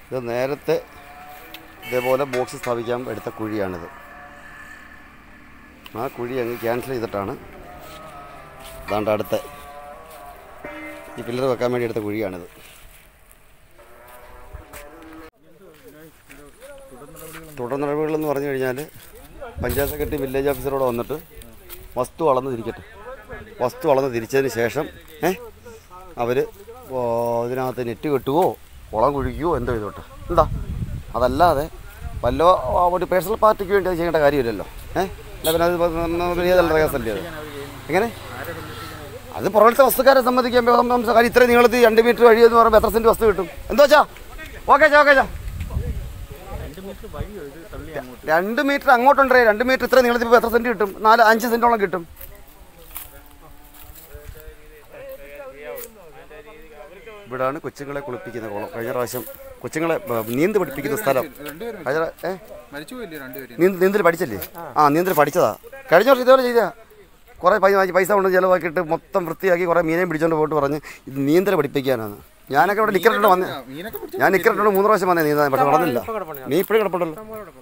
ഇത് നേരത്തെ ഇതേപോലെ ബോക്സ് സ്ഥാപിക്കാൻ എടുത്ത കുഴിയാണിത് ആ കുഴി അങ്ങ് ക്യാൻസൽ ചെയ്തിട്ടാണ് അതാണ്ട് അടുത്ത ഈ പില്ലർ വെക്കാൻ വേണ്ടി എടുത്ത കുഴിയാണിത് തുടർ നടപടികളെന്ന് പറഞ്ഞു കഴിഞ്ഞാൽ പഞ്ചായത്ത് സെക്രട്ടറി വില്ലേജ് ഓഫീസറോട് വന്നിട്ട് വസ്തു അളന്ന് തിരിക്കട്ടെ വസ്തു അളന്ന് തിരിച്ചതിന് ശേഷം ഏ അവർ ഇതിനകത്ത് നെറ്റ് കെട്ടുകയോ കുളം കുഴിക്കുകയോ എന്തോ ചെയ്തോട്ടെ എന്താ അതല്ലാതെ വല്ല ഒരു പേഴ്സണൽ പാർട്ടിക്ക് വേണ്ടി അത് ചെയ്യേണ്ട കാര്യമില്ലല്ലോ ഏ അല്ല പിന്നെ അത് വലിയതല്ല കേസല്ലേ അത് എങ്ങനെ അത് പുറത്തെ വസ്തുക്കാരെ സംബന്ധിക്കാൻ കാര്യം ഇത്രയും നീളത്തിൽ രണ്ട് മീറ്റർ വഴി എന്ന് പറയുമ്പോൾ എത്ര സെൻറ്റ് വസ്തു കിട്ടും എന്തോ വെച്ചാ ഓക്കെ ചാ ഓക്കെ ചാ രണ്ട് മീറ്റർ അങ്ങോട്ടുണ്ടേ രണ്ട് മീറ്റർ ഇത്ര നീളത്തിൽ ഇപ്പോൾ എത്ര സെൻറ്റ് കിട്ടും നാല് അഞ്ച് സെൻറ്റോളം കിട്ടും ഇവിടാണ് കൊച്ചുങ്ങളെ കുളിപ്പിക്കുന്ന കുളം കഴിഞ്ഞ പ്രാവശ്യം കൊച്ചുങ്ങളെ ബ- നീന്ത് പഠിപ്പിക്കുന്ന സ്ഥലം രണ്ടുപേരും കഴിഞ്ഞ പ്രാ- ഏ മരിച്ചു പോയില്ലേ രണ്ടുപേരും നീന്ത് നീന്തൽ പഠിച്ചല്ലേ ആ നീന്തൽ പഠിച്ചതാ കഴിഞ്ഞ വർഷം ഇതേപോലെ ചെയ്താ കുറേ പൈസ പൈസ കൊണ്ട് ചിലവാക്കിയിട്ട് മൊത്തം വൃത്തിയാക്കി കുറേ മീനെയും പിടിച്ചോണ്ട് പോയിട്ട് പറഞ്ഞ് ഇത് നീന്തൽ പഠിപ്പിക്കാനാണ് ഞാനൊക്കെ ഇവിടെ നിക്കറിട്ടുണ്ട് വന്ന് മീനൊക്കെ പിടിച്ചു ഞാൻ നിക്കറിട്ടുണ്ട് മൂന്ന് പ്രാവശ്യം വന്നേ നീന്താൻ പക്ഷെ നടന്നില്ല നീ ഇപ്പോഴും കിടപ്പുണ്ടല്ലോ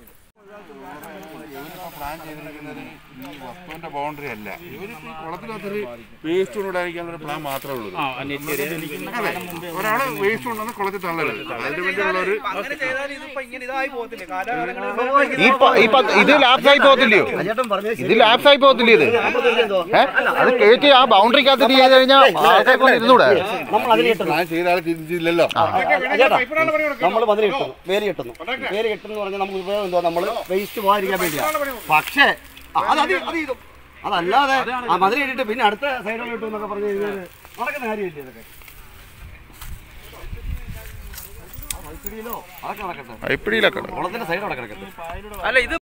പ്ലാൻ ചെയ്തിരിക്കുന്നത് ഈ വസ്തുവിന്റെ ബൗണ്ടറി അല്ല ഇവർക്ക് ഈ കുളത്തിനകത്തൊരു വേസ്റ്റ് കൊണ്ടുണ്ടായിരിക്കാനുള്ള പ്ലാൻ മാത്രമേ ഉള്ളൂ അതെ ഒരാള് വേസ്റ്റ് കൊണ്ടുവന്ന് കുളത്തിൽ തള്ളരുത് അതിന് വേണ്ടിയുള്ളൊരു അങ്ങനെ ചെയ്താൽ ഇതിപ്പോ ഇങ്ങനെ ഇതായി പോകത്തില്ലേ കാലാകാലങ്ങളിൽ ഈ പ- ഈ പത്ത് ഇത് ലാപ്സ് ആയി പോകത്തില്ലയോ ഇത് ലാപ്സ് ആയി പോകത്തില്ലേ ഇത് ഏ? അത് കയറ്റി ആ ബൗണ്ടറിക്കകത്ത് ചെയ്ത് കഴിഞ്ഞാൽ ആൾക്കാർക്ക് വന്ന് ഇരുന്നൂടെ പ്ലാൻ ചെയ്ത ആൾ ചിന്തിച്ചില്ലല്ലോ നമ്മൾ മതിൽ കിട്ടുന്നു വേലി കിട്ടുന്നു വേലി കിട്ടുന്നു പറഞ്ഞാൽ നമുക്ക് ഉപയോഗം എന്തോ നമ്മൾ വേസ്റ്റ് പോകാതിരിക്കാൻ വേണ്ടിയാണ് പക്ഷേ ആ, അത് അത് അത് ചെയ്തു അതല്ലാതെ ആ മതിൽ ഇട്ടിട്ട് പിന്നെ അടുത്ത സൈഡിൽ കിട്ടും എന്നൊക്കെ പറഞ്ഞു കഴിഞ്ഞാൽ നടക്കുന്ന കാര്യമില്ലേ ഇതൊക്കെ ആ, വൈപ്പിടിയിലോ അതൊക്കെ നടക്കട്ടെ കൈപ്പിടിയിലൊക്കെ കുളത്തിന്റെ സൈഡ് അവിടെ കിടക്കട്ടെ അല്ല ഇത്